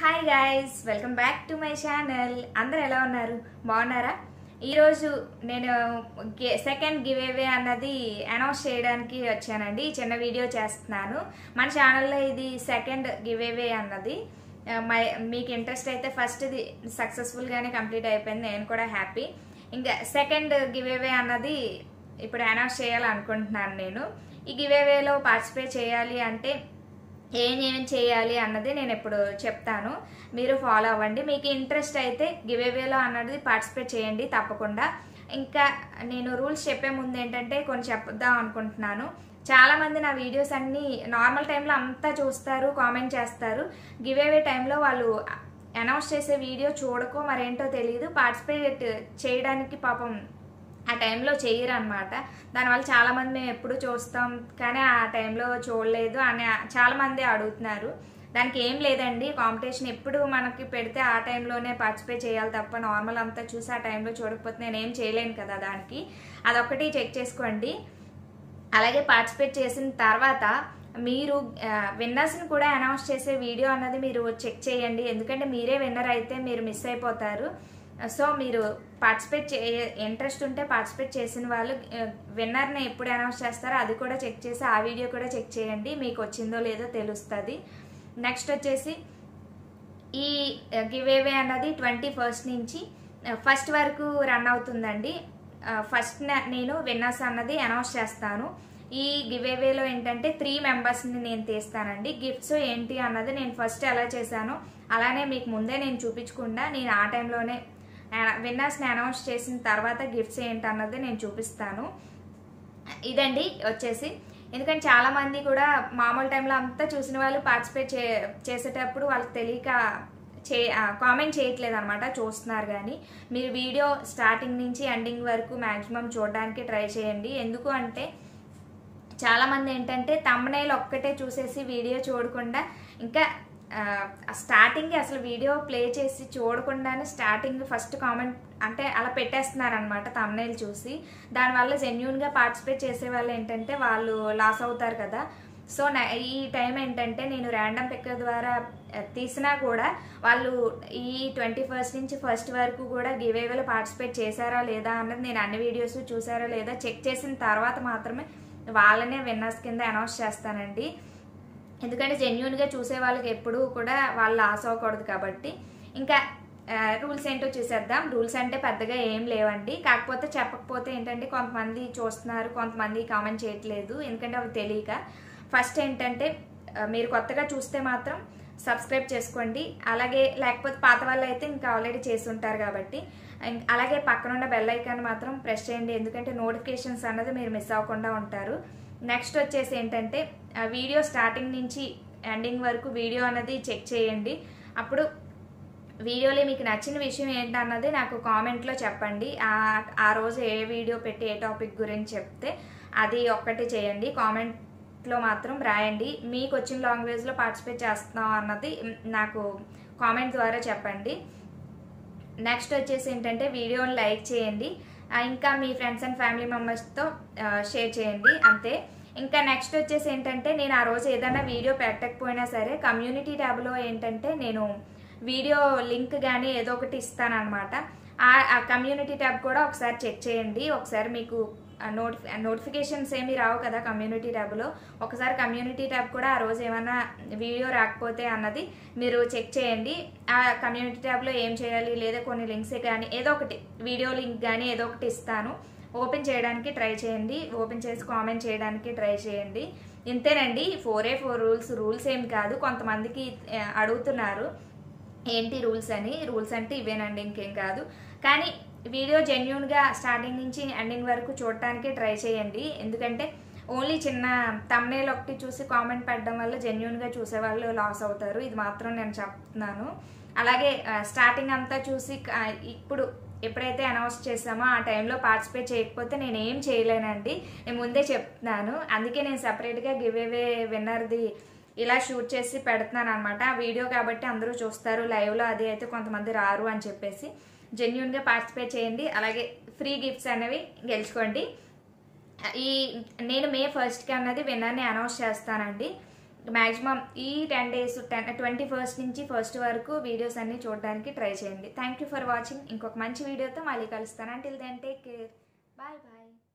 hi guys welcome back to my channel అందరు ఎలా ఉన్నారు బాగున్నారా ఈరోజు నేను సెకండ్ గివ్ అవే అన్నది అనౌన్స్ చేయడానికి వచ్చానండి ఈ చిన్న వీడియో చేస్తున్నాను మన ఛానల్లో ఇది సెకండ్ గివ్ అవే అన్నది ఆ, మై మీకు ఇంట్రెస్ట్ అయితే ఫస్ట్ ఇది సక్సెస్ఫుల్గానే కంప్లీట్ అయిపోయింది నేను కూడా హ్యాపీ ఇంకా సెకండ్ గివ్ అవే అన్నది ఇప్పుడు అనౌన్స్ చేయాలనుకుంటున్నాను నేను ఈ గివ్ అవేలో పార్టిసిపేట్ చేయాలి అంటే ఏం ఏం చేయాలి అన్నది నేను ఇప్పుడు చెప్తాను మీరు ఫాలో అవ్వండి మీకు ఇంట్రెస్ట్ అయితే గివ్ అవేలో అన్నది పార్టిసిపేట్ చేయండి తప్పకుండా ఇంకా నేను రూల్స్ చెప్పే ముందు ఏంటంటే కొన్ని చెప్దాం అనుకుంటున్నాను చాలా మంది నా వీడియోస్ అన్ని నార్మల్ టైంలో అంతా చూస్తారు కామెంట్ చేస్తారు గివ్ అవే టైంలో వాళ్ళు అనౌన్స్ చేసే వీడియో చూడకో మరేంటో తెలియదు పార్టిసిపేట్ చేయడానికి పాపం ఆ టైంలో చేయరు అనమాట దానివల్ల చాలా మంది మేము ఎప్పుడు చూస్తాం కానీ ఆ టైంలో చూడలేదు అని చాలా మంది అడుగుతున్నారు దానికి ఏం లేదండి కాంపిటీషన్ ఎప్పుడు మనకి పెడితే ఆ టైంలోనే పార్టిసిపేట్ చేయాలి తప్ప నార్మల్ అంతా చూసి ఆ టైంలో చూడకపోతే నేను ఏం చేయలేను కదా దానికి అదొక్కటి చెక్ చేసుకోండి అలాగే పార్టిసిపేట్ చేసిన తర్వాత మీరు విన్నర్స్ని కూడా అనౌన్స్ చేసే వీడియో అన్నది మీరు చెక్ చేయండి ఎందుకంటే మీరే విన్నర్ అయితే మీరు మిస్ అయిపోతారు సో మీరు పార్టిసిపేట్ చే ఇంట్రెస్ట్ ఉంటే పార్టిసిపేట్ చేసిన వాళ్ళు విన్నర్ని ఎప్పుడు అనౌన్స్ చేస్తారో అది కూడా చెక్ చేసి ఆ వీడియో కూడా చెక్ చేయండి మీకు వచ్చిందో లేదో తెలుస్తుంది నెక్స్ట్ వచ్చేసి ఈ గివ్ అవే అన్నది ట్వంటీ ఫస్ట్ నుంచి ఫస్ట్ వరకు రన్ అవుతుందండి ఫస్ట్ నేను విన్నర్స్ అన్నది అనౌన్స్ చేస్తాను ఈ గివ్ అవేలో ఏంటంటే త్రీ మెంబర్స్ని నేను తీస్తానండి గిఫ్ట్స్ ఏంటి అన్నది నేను ఫస్ట్ ఎలా చేశానో అలానే మీకు ముందే నేను చూపించకుండా నేను ఆ టైంలోనే విన్నర్స్ని అనౌన్స్ చేసిన తర్వాత గిఫ్ట్స్ ఏంటి అన్నది నేను చూపిస్తాను ఇదండి వచ్చేసి ఎందుకంటే చాలా మంది కూడా మామూలు టైంలో అంతా చూసిన వాళ్ళు పార్టిసిపేట్ చే చేసేటప్పుడు వాళ్ళకి తెలియక చే కామెంట్ చేయట్లేదు అనమాట చూస్తున్నారు కానీ మీరు వీడియో స్టార్టింగ్ నుంచి ఎండింగ్ వరకు మ్యాక్సిమం చూడడానికి ట్రై చేయండి ఎందుకు అంటే చాలా మంది ఏంటంటే తమ్మనేలు ఒక్కటే చూసేసి వీడియో చూడకుండా ఇంకా స్టార్టింగ్ అసలు వీడియో ప్లే చేసి చూడకుండానే స్టార్టింగ్ ఫస్ట్ కామెంట్ అంటే అలా పెట్టేస్తున్నారనమాట తమ్నేల్ చూసి దానివల్ల జెన్యున్గా పార్టిసిపేట్ చేసే వాళ్ళు ఏంటంటే వాళ్ళు లాస్ అవుతారు కదా సో ఈ టైం ఏంటంటే నేను ర్యాండమ్ పిక్ ద్వారా తీసినా కూడా వాళ్ళు ఈ ట్వంటీ ఫస్ట్ నుంచి ఫస్ట్ వరకు కూడా గివ్ అవేలో పార్టిసిపేట్ చేశారా లేదా అన్నది నేను అన్ని వీడియోస్ చూసారా లేదా చెక్ చేసిన తర్వాత మాత్రమే వాళ్ళనే విన్నర్స్ కింద అనౌన్స్ చేస్తానండి ఎందుకంటే జెన్యున్గా చూసే వాళ్ళకి ఎప్పుడూ కూడా వాళ్ళు లాస్ అవ్వకూడదు కాబట్టి ఇంకా రూల్స్ ఏంటో చూసేద్దాం రూల్స్ అంటే పెద్దగా ఏం లేవండి కాకపోతే చెప్పకపోతే ఏంటంటే కొంతమంది చూస్తున్నారు కొంతమంది కామెంట్ చేయట్లేదు ఎందుకంటే అవి తెలియక ఫస్ట్ ఏంటంటే మీరు కొత్తగా చూస్తే మాత్రం సబ్స్క్రైబ్ చేసుకోండి అలాగే లేకపోతే పాత వాళ్ళు అయితే ఇంకా ఆల్రెడీ చేసి ఉంటారు కాబట్టి అలాగే పక్కనున్న బెల్ ఐకాన్ మాత్రం ప్రెస్ చేయండి ఎందుకంటే నోటిఫికేషన్స్ అన్నది మీరు మిస్ అవ్వకుండా ఉంటారు నెక్స్ట్ వచ్చేసి ఏంటంటే వీడియో స్టార్టింగ్ నుంచి ఎండింగ్ వరకు వీడియో అన్నది చెక్ చేయండి అప్పుడు వీడియోలో మీకు నచ్చిన విషయం ఏంటన్నది నాకు కామెంట్లో చెప్పండి ఆ రోజు ఏ వీడియో పెట్టి ఏ టాపిక్ గురించి చెప్తే అది ఒక్కటి చేయండి కామెంట్లో మాత్రం రాయండి మీకు వచ్చిన లాంగ్వేజ్లో పార్టిసిపేట్ చేస్తున్నాం అన్నది నాకు కామెంట్ ద్వారా చెప్పండి నెక్స్ట్ వచ్చేసి ఏంటంటే వీడియోని లైక్ చేయండి ఇంకా మీ ఫ్రెండ్స్ అండ్ ఫ్యామిలీ మెంబర్స్తో షేర్ చేయండి అంతే ఇంకా నెక్స్ట్ వచ్చేసి ఏంటంటే నేను ఆ రోజు ఏదైనా వీడియో పెట్టకపోయినా సరే కమ్యూనిటీ ట్యాబ్లో ఏంటంటే నేను వీడియో లింక్ కానీ ఏదో ఒకటి ఇస్తానమాట ఆ కమ్యూనిటీ ట్యాబ్ కూడా ఒకసారి చెక్ చేయండి ఒకసారి మీకు నోటిఫి నోటిఫికేషన్స్ ఏమి రావు కదా కమ్యూనిటీ ట్యాబ్లో ఒకసారి కమ్యూనిటీ ట్యాబ్ కూడా ఆ రోజు ఏమైనా వీడియో రాకపోతే అన్నది మీరు చెక్ చేయండి ఆ కమ్యూనిటీ ట్యాబ్లో ఏం చేయాలి లేదా కొన్ని లింక్స్ కానీ ఏదో ఒకటి వీడియో లింక్ కానీ ఏదో ఒకటి ఇస్తాను ఓపెన్ చేయడానికి ట్రై చేయండి ఓపెన్ చేసి కామెంట్ చేయడానికి ట్రై చేయండి ఇంతేనండి ఫోరే ఫోర్ రూల్స్ రూల్స్ ఏం కాదు కొంతమందికి అడుగుతున్నారు ఏంటి రూల్స్ అని రూల్స్ అంటే ఇవేనండి ఇంకేం కాదు కానీ వీడియో జెన్యున్గా స్టార్టింగ్ నుంచి ఎండింగ్ వరకు చూడటానికి ట్రై చేయండి ఎందుకంటే ఓన్లీ చిన్న తమ్నేల్ ఒకటి చూసి కామెంట్ పెట్టడం వల్ల జెన్యున్గా చూసేవాళ్ళు లాస్ అవుతారు ఇది మాత్రం నేను చెప్తున్నాను అలాగే స్టార్టింగ్ అంతా చూసి ఇప్పుడు ఎప్పుడైతే అనౌన్స్ చేసామో ఆ టైంలో పార్టిసిపేట్ చేయకపోతే నేను ఏం చేయలేనండి నేను ముందే చెప్తున్నాను అందుకే నేను సపరేట్గా గివ్ అవే విన్నర్ది ఇలా షూట్ చేసి పెడుతున్నాను అనమాట ఆ వీడియో కాబట్టి అందరూ చూస్తారు లైవ్లో అది అయితే కొంతమంది రారు అని చెప్పేసి జెన్యున్గా పార్టిసిపేట్ చేయండి అలాగే ఫ్రీ గిఫ్ట్స్ అనేవి గెలుచుకోండి ఈ నేను మే ఫస్ట్కి అన్నది విన్నర్ని అనౌన్స్ చేస్తానండి మ్యాక్సిమం ఈ ten days ten twenty first నుంచి ఫస్ట్ వరకు వీడియోస్ అన్ని చూడడానికి ట్రై చేయండి థ్యాంక్ యూ ఫర్ వాచింగ్ ఇంకొక మంచి వీడియోతో మళ్ళీ కలుస్తాను until then take care bye bye